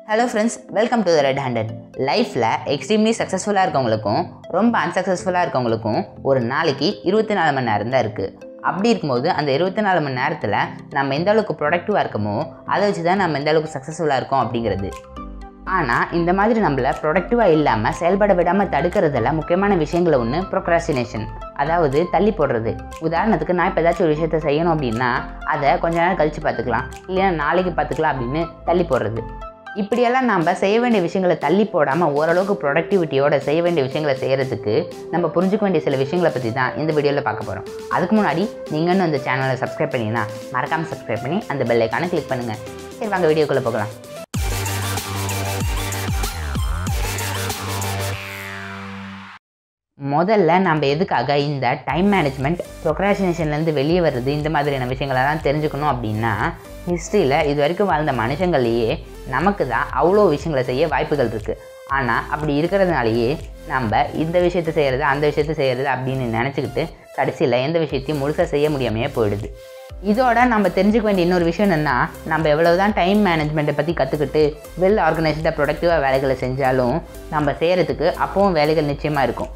hello friends welcome to the red handed லைஃப்பில் extremely சக்ஸஸ்ஃபுல்லாக இருக்கவங்களுக்கும் ரொம்ப அன்சக்ஸஸ்ஃபுல்லாக இருக்கவங்களுக்கும் ஒரு நாளைக்கு இருபத்தி நாலு மணி நேரம் தான் இருக்குது அப்படி இருக்கும்போது அந்த இருபத்தி நாலு மணி நேரத்தில் நம்ம எந்த அளவுக்கு ப்ரொடக்டிவாக இருக்கமோ அதை வச்சு தான் நம்ம எந்த அளவுக்கு சக்ஸஸ்ஃபுல்லாக இருக்கோம் அப்படிங்கிறது ஆனால் இந்த மாதிரி நம்மள ப்ரொடக்டிவாக இல்லாமல் செயல்பட விடாமல் தடுக்கிறதுல முக்கியமான விஷயங்களை ஒன்று ப்ரொக்ராஸ்டினேஷன் அதாவது தள்ளி போடுறது உதாரணத்துக்கு நான் இப்போ ஏதாச்சும் ஒரு விஷயத்த செய்யணும் அப்படின்னா அதை கொஞ்ச நேரம் கழித்து பார்த்துக்கலாம் இல்லைன்னா நாளைக்கு பார்த்துக்கலாம் அப்படின்னு தள்ளி போடுறது இப்படியெல்லாம் நம்ம செய்ய வேண்டிய விஷயங்களை தள்ளி போடாமல் ஓரளவுக்கு ப்ரொடக்டிவிட்டியோட செய்ய வேண்டிய விஷயங்களை செய்கிறதுக்கு நம்ம புரிஞ்சுக்க வேண்டிய சில விஷயங்களை பற்றி தான் இந்த வீடியோவில் பார்க்க போகிறோம் அதுக்கு முன்னாடி நீங்கள் இன்னும் அந்த சேனலை சப்ஸ்கிரைப் பண்ணிங்கன்னா மறக்காமல் சப்ஸ்கிரைப் பண்ணி அந்த பெல் ஐக்கானை கிளிக் பண்ணுங்கள் சரி வாங்க வீடியோக்குள்ளே போகலாம் முதல்ல நம்ம எதுக்காக இந்த டைம் மேனேஜ்மெண்ட் ப்ரொக்ராஷினேஷன்லேருந்து வெளியே வர்றது இந்த மாதிரியான விஷயங்களெல்லாம் தெரிஞ்சுக்கணும் அப்படின்னா ஹிஸ்ட்ரியில் இது வரைக்கும் வாழ்ந்த மனுஷங்கள்லேயே நமக்கு தான் அவ்வளோ விஷயங்களை செய்ய வாய்ப்புகள் இருக்குது ஆனால் அப்படி இருக்கிறதுனாலேயே நம்ம இந்த விஷயத்தை செய்கிறது அந்த விஷயத்தை செய்கிறது அப்படின்னு நினச்சிக்கிட்டு கடைசியில் எந்த விஷயத்தையும் முழுசாக செய்ய முடியாமையே போயிடுது இதோட நம்ம தெரிஞ்சுக்க வேண்டிய இன்னொரு விஷயம் என்னென்னா நம்ம எவ்வளோ தான் டைம் மேனேஜ்மெண்ட்டை பற்றி கற்றுக்கிட்டு வெல் ஆர்கனைஸ்டாக ப்ரொடக்டிவாக வேலைகளை செஞ்சாலும் நம்ம செய்கிறதுக்கு அப்பவும் வேலைகள் நிச்சயமாக இருக்கும்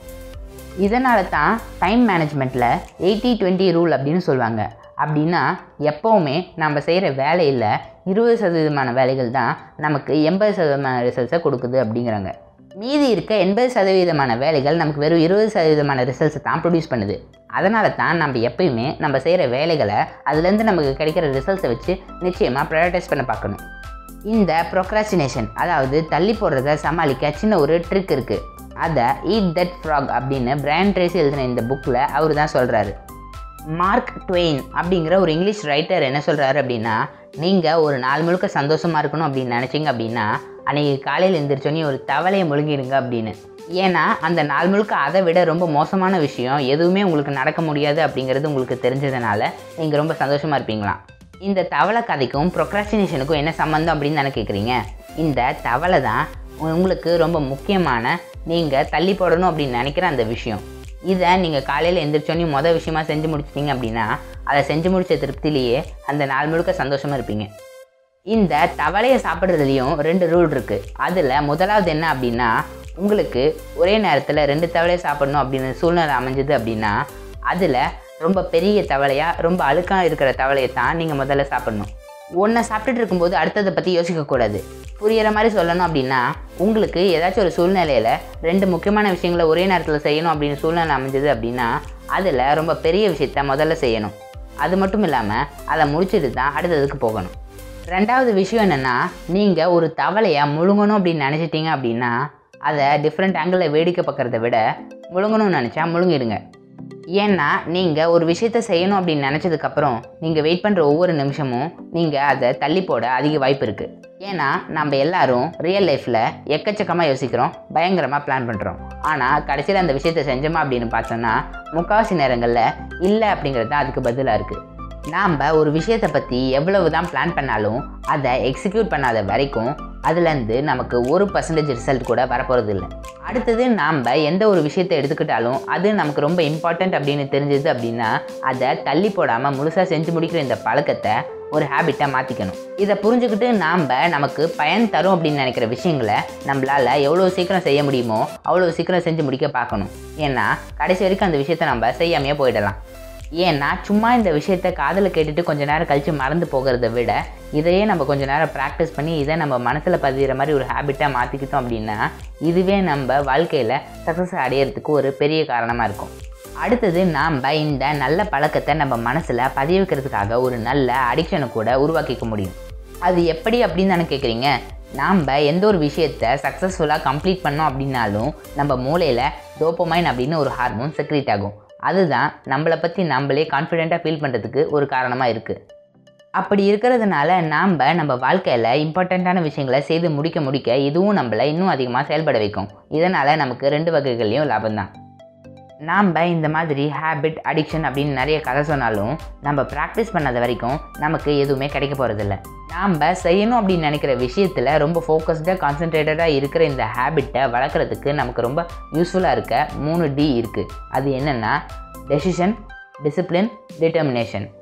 இதனால தான் டைம் மேனேஜ்மெண்ட்டில் எயிட்டி டுவெண்ட்டி ரூல் அப்படின்னு சொல்லுவாங்க அப்படின்னா எப்போவுமே நம்ம செய்கிற வேலையில் இருபது சதவீதமான வேலைகள் தான் நமக்கு எண்பது சதவீதமான ரிசல்ட்ஸை கொடுக்குது அப்படிங்கிறாங்க மீதி இருக்க எண்பது சதவீதமான வேலைகள் நமக்கு வெறும் இருபது சதவீதமான ரிசல்ட்ஸை தான் ப்ரொடியூஸ் பண்ணுது அதனால தான் நம்ம எப்பயுமே நம்ம செய்கிற வேலைகளை அதுலேருந்து நமக்கு கிடைக்கிற ரிசல்ட்ஸை வச்சு நிச்சயமாக ப்ரையாரிட்டைஸ் பண்ண பார்க்கணும் இந்த ப்ரொக்ராஸ்டினேஷன் அதாவது தள்ளி போடுறத சமாளிக்க சின்ன ஒரு ட்ரிக் இருக்குது அதை ஈட் தட் ஃப்ராக் அப்படின்னு பிராண்ட் ட்ரேசி எழுதின இந்த புக்கில் அவர் தான் சொல்கிறாரு மார்க் ட்வெயின் அப்படிங்கிற ஒரு இங்கிலீஷ் ரைட்டர் என்ன சொல்கிறாரு அப்படின்னா நீங்கள் ஒரு நாள் முழுக்க சந்தோஷமாக இருக்கணும் அப்படின்னு நினச்சிங்க அப்படின்னா அன்றைக்கி காலையில் எழுந்திரிச்சோன்னே ஒரு தவளையை முழுங்கிடுங்க அப்படின்னு ஏன்னா அந்த நாள் முழுக்க அதை விட ரொம்ப மோசமான விஷயம் எதுவுமே உங்களுக்கு நடக்க முடியாது அப்படிங்கிறது உங்களுக்கு தெரிஞ்சதுனால நீங்கள் ரொம்ப சந்தோஷமாக இருப்பீங்களாம் இந்த தவளை கதைக்கும் ப்ரொக்ராஸ்டினேஷனுக்கும் என்ன சம்மந்தம் அப்படின்னு தானே கேட்குறீங்க இந்த தவளை தான் உங்களுக்கு ரொம்ப முக்கியமான நீங்கள் தள்ளி போடணும் அப்படின்னு நினைக்கிற அந்த விஷயம் இதை நீங்கள் காலையில் எந்திரிச்சோன்னே மொதல் விஷயமா செஞ்சு முடிச்சிட்டிங்க அப்படின்னா அதை செஞ்சு முடித்த திருப்திலேயே அந்த நாள் முழுக்க சந்தோஷமாக இருப்பீங்க இந்த தவளையை சாப்பிட்றதுலேயும் ரெண்டு ரூல் இருக்குது அதில் முதலாவது என்ன அப்படின்னா உங்களுக்கு ஒரே நேரத்தில் ரெண்டு தவளையை சாப்பிடணும் அப்படின்னு சூழ்நிலை அமைஞ்சது அப்படின்னா அதில் ரொம்ப பெரிய தவளையாக ரொம்ப அழுக்காக இருக்கிற தவளையை தான் நீங்கள் முதல்ல சாப்பிடணும் ஒன்றை சாப்பிட்டுட்டு இருக்கும்போது அடுத்ததை பற்றி யோசிக்கக்கூடாது புரிகிற மாதிரி சொல்லணும் அப்படின்னா உங்களுக்கு ஏதாச்சும் ஒரு சூழ்நிலையில் ரெண்டு முக்கியமான விஷயங்களை ஒரே நேரத்தில் செய்யணும் அப்படின்னு சூழ்நிலை அமைஞ்சது அப்படின்னா அதில் ரொம்ப பெரிய விஷயத்த முதல்ல செய்யணும் அது மட்டும் இல்லாமல் அதை முடிச்சுட்டு தான் அடுத்ததுக்கு போகணும் ரெண்டாவது விஷயம் என்னென்னா நீங்கள் ஒரு தவளையை முழுங்கணும் அப்படின்னு நினச்சிட்டிங்க அப்படின்னா அதை டிஃப்ரெண்ட் ஆங்கிளில் வேடிக்கை பார்க்குறத விட முழுங்கணும்னு நினச்சா முழுங்கிடுங்க ஏன்னா நீங்கள் ஒரு விஷயத்த செய்யணும் அப்படின்னு நினச்சதுக்கப்புறம் நீங்கள் வெயிட் பண்ணுற ஒவ்வொரு நிமிஷமும் நீங்கள் அதை தள்ளி போட அதிக வாய்ப்பு இருக்குது ஏன்னா நம்ம எல்லாரும் ரியல் லைஃப்பில் எக்கச்சக்கமாக யோசிக்கிறோம் பயங்கரமாக பிளான் பண்ணுறோம் ஆனால் கடைசியில் அந்த விஷயத்த செஞ்சோமா அப்படின்னு பார்த்தோன்னா முக்கால்வாசி நேரங்களில் இல்லை அப்படிங்கிறது தான் அதுக்கு பதிலாக இருக்குது நாம் ஒரு விஷயத்தை பற்றி எவ்வளவு தான் பிளான் பண்ணாலும் அதை எக்ஸிக்யூட் பண்ணாத வரைக்கும் அதுலேருந்து நமக்கு ஒரு பர்சன்டேஜ் ரிசல்ட் கூட வரப்போகிறது இல்லை அடுத்தது நாம் எந்த ஒரு விஷயத்தை எடுத்துக்கிட்டாலும் அது நமக்கு ரொம்ப இம்பார்ட்டண்ட் அப்படின்னு தெரிஞ்சது அப்படின்னா அதை தள்ளி போடாமல் முழுசாக செஞ்சு முடிக்கிற இந்த பழக்கத்தை ஒரு ஹேபிட்டாக மாற்றிக்கணும் இதை புரிஞ்சுக்கிட்டு நாம் நமக்கு பயன் தரும் அப்படின்னு நினைக்கிற விஷயங்களை நம்மளால் எவ்வளோ சீக்கிரம் செய்ய முடியுமோ அவ்வளோ சீக்கிரம் செஞ்சு முடிக்க பார்க்கணும் ஏன்னா கடைசி வரைக்கும் அந்த விஷயத்தை நம்ம செய்யாமையே போயிடலாம் ஏன்னா சும்மா இந்த விஷயத்த காதில் கேட்டுட்டு கொஞ்ச நேரம் கழித்து மறந்து போகிறத விட இதையே நம்ம கொஞ்ச நேரம் ப்ராக்டிஸ் பண்ணி இதை நம்ம மனசில் பதிகிற மாதிரி ஒரு ஹேபிட்டாக மாற்றிக்கிட்டோம் அப்படின்னா இதுவே நம்ம வாழ்க்கையில் சக்ஸஸ் அடையிறதுக்கு ஒரு பெரிய காரணமாக இருக்கும் அடுத்தது நாம் இந்த நல்ல பழக்கத்தை நம்ம மனசில் பதிய வைக்கிறதுக்காக ஒரு நல்ல அடிக்ஷனை கூட உருவாக்கிக்க முடியும் அது எப்படி அப்படின்னு தானே கேட்குறீங்க நாம் எந்த ஒரு விஷயத்தை சக்ஸஸ்ஃபுல்லாக கம்ப்ளீட் பண்ணோம் அப்படின்னாலும் நம்ம மூளையில் டோப்பமைன் அப்படின்னு ஒரு ஹார்மோன் செக்ரேட் ஆகும் அதுதான் நம்மளை பற்றி நம்மளே கான்ஃபிடெண்ட்டாக ஃபீல் பண்ணுறதுக்கு ஒரு காரணமாக இருக்குது அப்படி இருக்கிறதுனால நாம் நம்ம வாழ்க்கையில் இம்பார்ட்டண்ட்டான விஷயங்களை செய்து முடிக்க முடிக்க இதுவும் நம்மளை இன்னும் அதிகமாக செயல்பட வைக்கும் இதனால் நமக்கு ரெண்டு வகைகள்லையும் லாபம் தான் நாம் இந்த மாதிரி ஹேபிட் அடிக்ஷன் அப்படின்னு நிறைய கதை சொன்னாலும் நம்ம ப்ராக்டிஸ் பண்ணாத வரைக்கும் நமக்கு எதுவுமே கிடைக்க போகிறதில்ல நாம் செய்யணும் அப்படின்னு நினைக்கிற விஷயத்தில் ரொம்ப ஃபோக்கஸ்டாக கான்சென்ட்ரேட்டடாக இருக்கிற இந்த ஹேபிட்டை வளர்க்குறதுக்கு நமக்கு ரொம்ப யூஸ்ஃபுல்லாக இருக்க மூணு டி இருக்குது அது என்னென்னா டெசிஷன் டிசிப்ளின் டிட்டர்மினேஷன்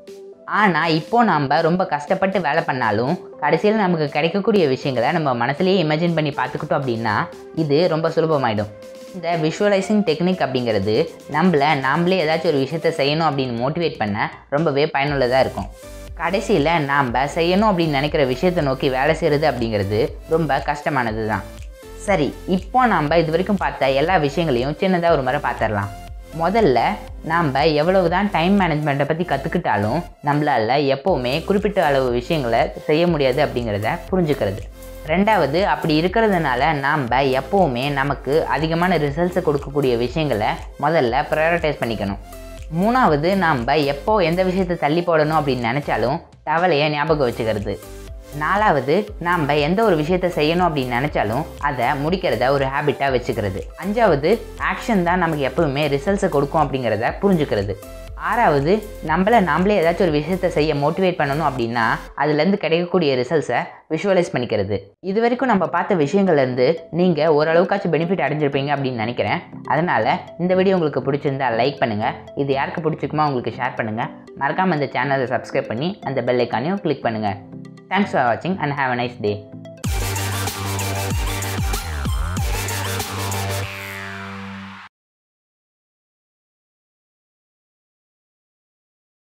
ஆனால் இப்போ நாம் ரொம்ப கஷ்டப்பட்டு வேலை பண்ணாலும் கடைசியில் நமக்கு கிடைக்கக்கூடிய விஷயங்களை நம்ம மனசுலேயே இமேஜின் பண்ணி பார்த்துக்கிட்டோம் அப்படின்னா இது ரொம்ப சுலபமாயிடும் இந்த விஷுவலைசிங் டெக்னிக் அப்படிங்கிறது நம்மளை நாமளே ஏதாச்சும் ஒரு விஷயத்த செய்யணும் அப்படின்னு மோட்டிவேட் பண்ண ரொம்பவே பயனுள்ளதாக இருக்கும் கடைசியில் நாம் செய்யணும் அப்படின்னு நினைக்கிற விஷயத்தை நோக்கி வேலை செய்கிறது அப்படிங்கிறது ரொம்ப கஷ்டமானது தான் சரி இப்போ நாம் இது வரைக்கும் பார்த்த எல்லா விஷயங்களையும் சின்னதாக ஒரு முறை பார்த்துடலாம் முதல்ல நாம் எவ்வளவு தான் டைம் மேனேஜ்மெண்ட்டை பற்றி கற்றுக்கிட்டாலும் நம்மளால் எப்போவுமே குறிப்பிட்ட அளவு விஷயங்களை செய்ய முடியாது அப்படிங்கிறத புரிஞ்சுக்கிறது ரெண்டாவது அப்படி இருக்கிறதுனால நாம் எப்போவுமே நமக்கு அதிகமான ரிசல்ட்ஸை கொடுக்கக்கூடிய விஷயங்களை முதல்ல ப்ரையாரிட்டைஸ் பண்ணிக்கணும் மூணாவது நாம் எப்போ எந்த விஷயத்தை தள்ளி போடணும் அப்படின்னு நினச்சாலும் தவளையை ஞாபகம் வச்சுக்கிறது நாலாவது நாம் எந்த ஒரு விஷயத்தை செய்யணும் அப்படின்னு நினச்சாலும் அதை முடிக்கிறத ஒரு ஹேபிட்டாக வச்சுக்கிறது அஞ்சாவது ஆக்ஷன் தான் நமக்கு எப்பவுமே ரிசல்ட்ஸை கொடுக்கும் அப்படிங்கிறத புரிஞ்சுக்கிறது ஆறாவது நம்மளை நாமளே ஏதாச்சும் ஒரு விஷயத்தை செய்ய மோட்டிவேட் பண்ணணும் அப்படின்னா அதுலேருந்து கிடைக்கக்கூடிய ரிசல்ட்ஸை விஷுவலைஸ் பண்ணிக்கிறது இது வரைக்கும் நம்ம பார்த்த விஷயங்கள்லேருந்து நீங்கள் ஓரளவுக்காச்சும் பெனிஃபிட் அடைஞ்சிருப்பீங்க அப்படின்னு நினைக்கிறேன் அதனால் இந்த வீடியோ உங்களுக்கு பிடிச்சிருந்தா லைக் பண்ணுங்கள் இது யாருக்கு பிடிச்சிக்குமோ உங்களுக்கு ஷேர் பண்ணுங்கள் மறக்காமல் இந்த சேனலை சப்ஸ்கிரைப் பண்ணி அந்த பெல் ஐக்கானையும் கிளிக் பண்ணுங்கள் தேங்க்ஸ் ஃபார் வாட்சிங் and have a nice day